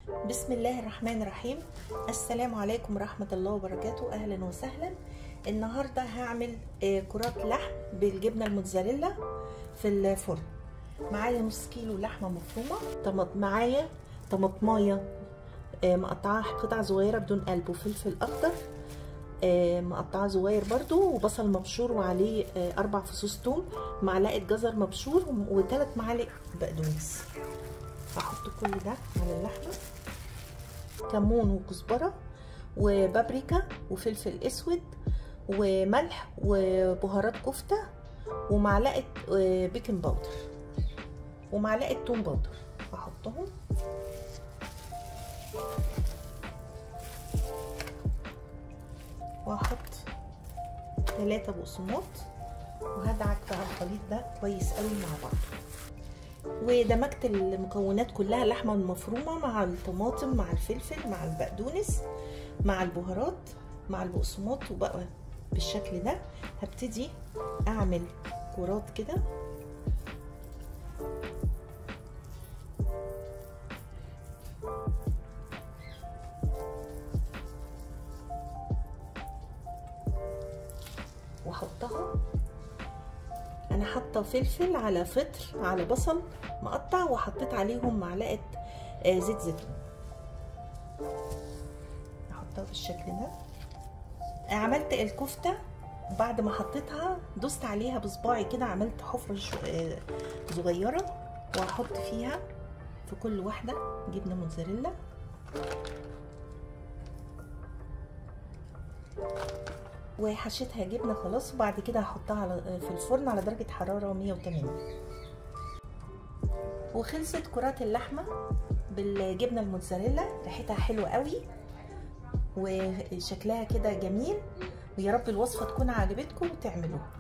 بسم الله الرحمن الرحيم السلام عليكم ورحمة الله وبركاته أهلا وسهلا النهاردة هعمل آه، كرات لحم بالجبنة الموتزاريلا في الفرن معايا نص كيلو لحمة مفرومة طماط معايا طماطماية آه، مقطعاها قطع صغيرة بدون قلب وفلفل أخضر آه، مقطعاه صغير برضو وبصل مبشور وعليه آه، أربع فصوص توم معلقة جزر مبشور وثلاث معالق بقدونس هحط كل ده على اللحمة كمون وكزبرة وبابريكا وفلفل اسود وملح وبهارات كفتة ومعلقة بيكنج باودر ومعلقة توم باودر هحطهم وهحط ثلاثة بقسماط وهدعك بقى الخليط ده كويس قوي مع بعض ودمجت المكونات كلها اللحمه المفرومه مع الطماطم مع الفلفل مع البقدونس مع البهارات مع البقسماط وبقى بالشكل ده هبتدي اعمل كرات كده واحطها انا حاطه فلفل على فطر على بصل مقطع وحطيت عليهم معلقه زيت زيتون احطها بالشكل ده عملت الكفته بعد ما حطيتها دوست عليها بصباعي كده عملت حفره صغيره وهحط فيها في كل واحده جبنه موتزاريلا وحشيتها جبنه خلاص وبعد كده هحطها على في الفرن على درجه حراره 180 وخلصت كرات اللحمه بالجبنه الموتزاريلا ريحتها حلوه قوي وشكلها كده جميل ويا رب الوصفه تكون عجبتكم وتعملوها